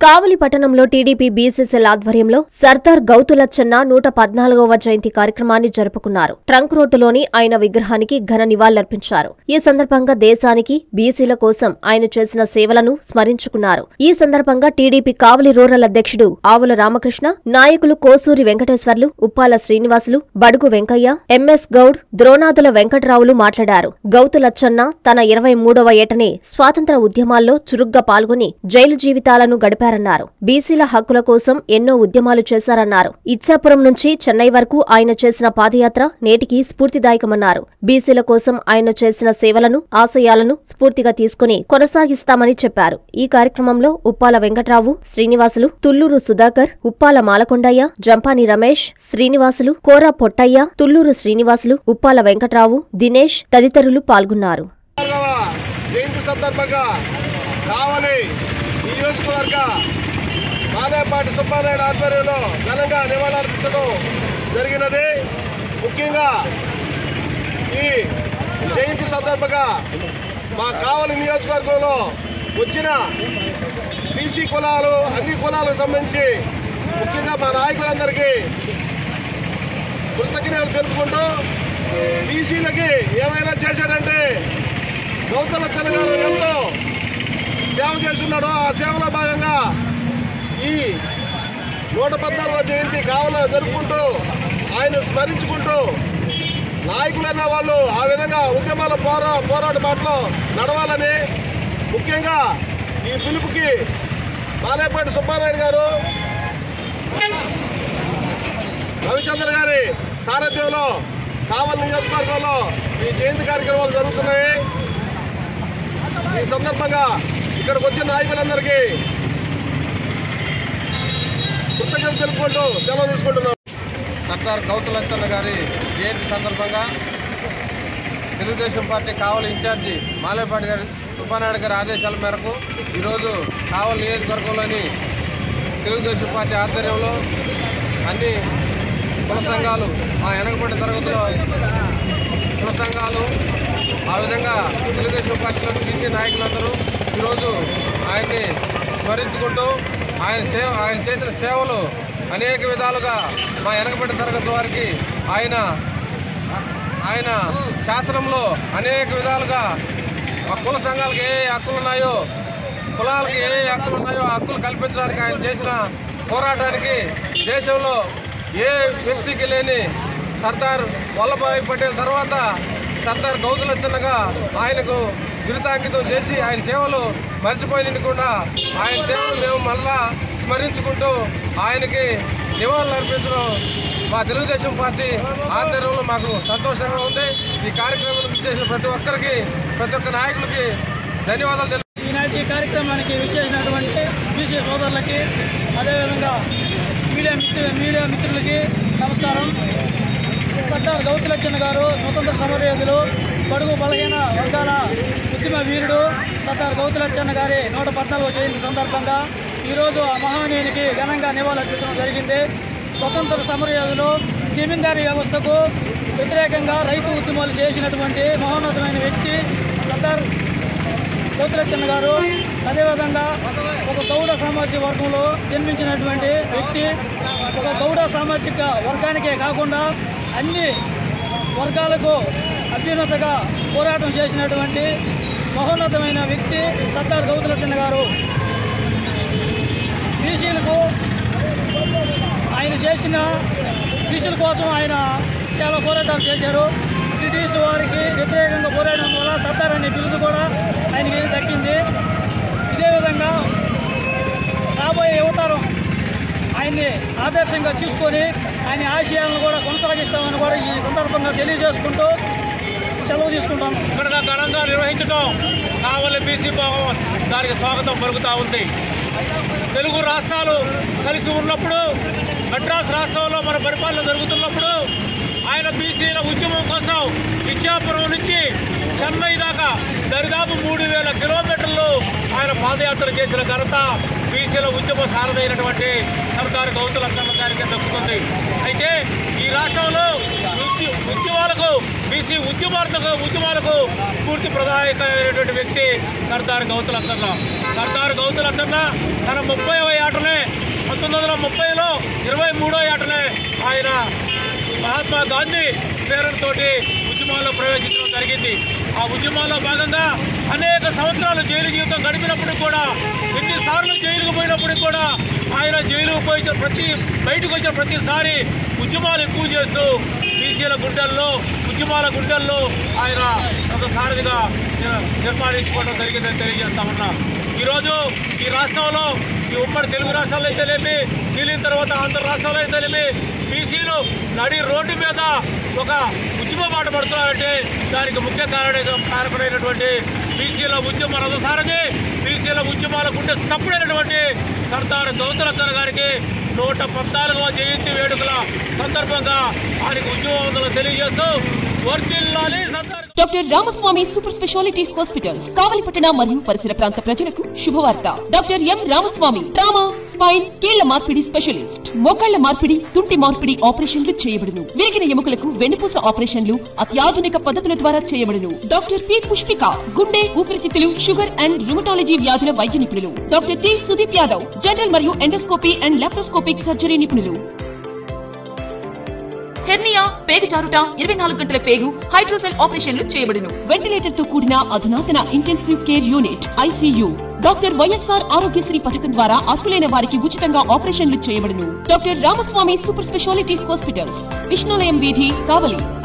కావలి పట్టణంలో TDP BCCL ఆధ్వర్యంలో సర్దార్ గౌతులచ్చన్న నూట పద్నాలుగవ జయంతి కార్యక్రమాన్ని జరుపుకున్నారు ట్రంక్ రోడ్డులోని ఆయన విగ్రహానికి ఘన నివాళులర్పించారు ఈ సందర్భంగా దేశానికి బీసీల కోసం ఆయన చేసిన సేవలను స్మరించుకున్నారు ఈ సందర్భంగా టీడీపీ కావలి రూరల్ అధ్యక్షుడు ఆవుల రామకృష్ణ నాయకులు కోసూరి వెంకటేశ్వర్లు ఉప్పాల శ్రీనివాసులు బడుగు వెంకయ్య ఎంఎస్ గౌడ్ ద్రోణాదుల వెంకట్రావులు మాట్లాడారు గౌతులచ్చన్న తన ఇరవై మూడవ ఏటనే స్వాతంత్ర ఉద్యమాల్లో చురుగ్గా పాల్గొని జైలు జీవితాలను గడిపారన్నారు బీసీల హక్కుల కోసం ఎన్నో ఉద్యమాలు చేశారన్నారు ఇచ్చాపురం నుంచి చెన్నై వరకు ఆయన చేసిన పాదయాత్ర నేటికి స్ఫూర్తిదాయకమన్నారు బీసీల కోసం ఆయన చేసిన సేవలను ఆశయాలను స్ఫూర్తిగా తీసుకుని కొనసాగిస్తామని చెప్పారు ఈ కార్యక్రమంలో ఉప్పాల వెంకట్రావు శ్రీనివాసులు తుళ్లూరు సుధాకర్ ఉప్పాల మాలకొండయ్య జంపాని రమేష్ శ్రీనివాసులు కోరా పొట్టయ్య తుళ్లూరు శ్రీనివాసులు ఉప్పాల వెంకట్రావు దినేష్ తదితరులు పాల్గొన్నారు నాలుగవ జయంతి సందర్భంగా కావలి నియోజకవర్గ మాదేపాటి సుబ్బారాయుడు ఆధ్వర్యంలో ఘనంగా నివాళులర్పించడం జరిగినది ముఖ్యంగా ఈ జయంతి సందర్భంగా మా కావలి నియోజకవర్గంలో వచ్చిన బీసీ కులాలు అన్ని కులాలకు సంబంధించి ముఖ్యంగా మా నాయకులందరికీ కృతజ్ఞతలు తెలుపుకుంటూ బీసీలకి ఏమైనా చేశాడంటే గౌతమ గారు ఎంతో సేవ చేస్తున్నాడు ఆ సేవలో భాగంగా ఈ నూట పద్నాలుగో జయంతి కావాల జరుపుకుంటూ ఆయన స్మరించుకుంటూ నాయకులన్న వాళ్ళు ఆ విధంగా ఉద్యమాల పోరా పోరాట బాటలో నడవాలని ముఖ్యంగా ఈ పిలుపుకి బాలేపాటి సుబ్బారాయుడు గారు రవిచంద్ర గారి సారథ్యంలో కావలి నియోజకవర్గంలో ఈ జయంతి కార్యక్రమాలు జరుగుతున్నాయి ఈ సందర్భంగా ఇక్కడికి వచ్చిన నాయకులందరికీ కృతజ్ఞతలు తెలుపుకుంటూ సెలవు తీసుకుంటున్నాం సర్దార్ గౌతులచ్చన్న గారి జయంతి సందర్భంగా తెలుగుదేశం పార్టీ కావలి ఇన్ఛార్జి మాలేపాటి గారి సుబ్బానాయుడు గారి ఆదేశాల మేరకు ఈరోజు కావలి నియోజకవర్గంలోని తెలుగుదేశం పార్టీ ఆధ్వర్యంలో అన్ని కుల సంఘాలు మా వెనకబడిన తరగతిలో కుల సంఘాలు ఆ విధంగా తెలుగుదేశం పార్టీలోని బీసీ నాయకులందరూ ఈరోజు ఆయన్ని స్మరించుకుంటూ ఆయన సేవ ఆయన చేసిన సేవలు అనేక విధాలుగా మా వెనకబడిన తరగతి వారికి ఆయన ఆయన శాసనంలో అనేక విధాలుగా ఆ కుల సంఘాలకు ఏ ఏ హక్కులు ఉన్నాయో కులాలకు ఏ ఏ హక్కులు ఉన్నాయో ఆ హక్కులు కల్పించడానికి ఆయన చేసిన పోరాటానికి దేశంలో ఏ వ్యక్తికి లేని సర్దార్ వల్లభాయ్ పటేల్ తర్వాత సర్దార్ గౌతులచ్చన్నగా ఆయనకు బిరుతాంకితం చేసి ఆయన సేవలు మర్చిపోయినకుండా ఆయన సేవలు మేము మళ్ళా స్మరించుకుంటూ ఆయనకి నివాళులు అర్పించడం మా తెలుగుదేశం పార్టీ ఆధ్వర్యంలో మాకు సంతోషంగా ఉంది ఈ కార్యక్రమం చేసిన ప్రతి ఒక్కరికి ప్రతి ఒక్క నాయకులకి ధన్యవాదాలు తెలుపు ఈనాటి ఈ కార్యక్రమానికి విచ్చేసినటువంటి బీసీ సోదరులకి అదేవిధంగా మీడియా మిత్రు మీడియా మిత్రులకి నమస్కారం సర్దార్ గౌతులచ్చన్న గారు స్వతంత్ర సమరయోధులు బడుగు బలహీన వర్గాల ఉద్యమ వీరుడు సర్దార్ గౌతులచ్చన్న గారి నూట పద్నాలుగో జయంతి సందర్భంగా ఈరోజు ఆ మహానీయునికి ఘనంగా నివాళులర్పించడం జరిగింది స్వతంత్ర సమరయోధులు జమీందారీ వ్యవస్థకు వ్యతిరేకంగా రైతు ఉద్యమాలు చేసినటువంటి మహోన్నతమైన వ్యక్తి సర్దార్ కోతిలచ్చన్న గారు అదేవిధంగా ఒక గౌడ సామాజిక వర్గంలో జన్మించినటువంటి వ్యక్తి ఒక గౌడ సామాజిక వర్గానికే కాకుండా అన్ని వర్గాలకు అభ్యున్నతగా పోరాటం చేసినటువంటి మహోన్నతమైన వ్యక్తి సర్దార్ గౌతులచ్చన్న గారు బీసీలకు ఆయన చేసిన బీసీల కోసం ఆయన చాలా పోరాటాలు చేశారు బ్రిటిష్ వారికి వ్యతిరేకంగా పోరాడడం వల్ల సర్దార్ అనే బిరుదు కూడా ఆయనకి దక్కింది ఇదే విధంగా రాబోయే యువతరం ఆయన్ని ఆదర్శంగా తీసుకొని ఆయన ఆశయాలను కూడా కొనసాగిస్తామని కూడా ఈ సందర్భంగా తెలియజేసుకుంటూ సెలవు తీసుకుంటాం ఇక్కడ ఘనంగా నిర్వహించడం కావలి బీసీ భవన్ దానికి స్వాగతం పలుకుతా ఉంది తెలుగు రాష్ట్రాలు కలిసి ఉన్నప్పుడు మద్రాసు రాష్ట్రంలో మన పరిపాలన జరుగుతున్నప్పుడు ఆయన బీసీల ఉద్యమం కోసం ఇచ్చాపురం నుంచి చెన్నై దాకా దరిదాపు మూడు వేల కిలోమీటర్లు ఆయన పాదయాత్ర చేసిన ఘనత బీసీల ఉద్యమ సారథైనటువంటి సర్దార్ గౌతుల అక్కమ్మ గారికి దక్కుతుంది అయితే ఈ రాష్ట్రంలో ఉద్య- ఉద్యమాలకు బీసీ ఉద్యమాలకు ఉద్యమాలకు స్ఫూర్తి ప్రదాయకమైనటువంటి వ్యక్తి సర్దార్ గౌతుల అక్కన్న సర్దార్ గౌతుల అక్కన్న తన ముప్పై ఏటనే పంతొమ్మిది వందల ముప్పైలో ఇరవై మూడో ఏటనే ఆయన మహాత్మా గాంధీ ప్రేరణతోటి ఉద్యమాల్లో ప్రవేశించడం జరిగింది ఆ ఉద్యమాల్లో భాగంగా అనేక సంవత్సరాలు జైలు జీవితం గడిపినప్పుడు కూడా ఎన్నిసార్లు జైలుకు పోయినప్పుడు కూడా ఆయన జైలుకు పోయి ప్రతి బయటకు వచ్చిన ప్రతిసారి ఉద్యమాలు ఎక్కువ చేస్తూ బీసీల గుండెల్లో ఉద్యమాల గుండెల్లో ఆయన ఒక సారథిగా నిర్- నిర్మాణించుకోవడం జరిగిందని తెలియజేస్తా ఉన్నా ఈరోజు ఈ రాష్ట్రంలో ఈ ఉమ్మడి తెలుగు రాష్ట్రాల్లో అయితేనేమి మిగిలిన తర్వాత ఆంధ్ర రాష్ట్రాల్లో అయితేనేమి బీసీలు నడి రోడ్డు మీద ఒక ఉద్యమ బాట పడుతున్నారంటే దానికి ముఖ్య కారణ కారకుడైనటువంటి బీసీల ఉద్యమ రథసారథి బీసీల ఉద్యమాల గుండె చప్పుడైనటువంటి సర్దార్ గౌతరత్న గారికి నూట పద్నాలుగవ జయంతి వేడుకల సందర్భంగా ఆయనకు ఉద్యమం తెలియజేస్తూ వర్తిల్లాలి Sardar doctor Ramaswamy super speciality hospitals కావలిపట్టణ మరియు పరిసర ప్రాంత ప్రజలకు శుభవార్త doctor M Ramaswamy trauma spine కీళ్ల మార్పిడి స్పెషలిస్ట్ మోకాళ్ల మార్పిడి తుంటి మార్పిడి ఆపరేషన్లు చేయబడును విరిగిన ఎముకలకు వెన్నుపూస ఆపరేషన్లు అత్యాధునిక పద్ధతుల ద్వారా చేయబడును డాక్టర్ పి పుష్పిక గుండె ఊపిరితిత్తులు షుగర్ అండ్ రుమటాలజీ వ్యాధుల వైద్య నిపుణులు doctor T Sudeep Yadav general మరియు ఎండోస్కోపీ అండ్ లాప్రోస్కోపిక్ సర్జరీ నిపుణులు హెర్నియా పేగు జారుట ఇరవై నాలుగు గంటల పేగు హైడ్రోసెల్ ఆపరేషన్లు చేయబడును వెంటిలేటర్ తో కూడిన అధునాతన intensive care unit ICU doctor YSR Aarogyasri పథకం ద్వారా అర్హులైన వారికి ఉచితంగా ఆపరేషన్లు చేయబడును doctor Ramaswamy super speciality hospitals Vishnulayam వీధి కావలి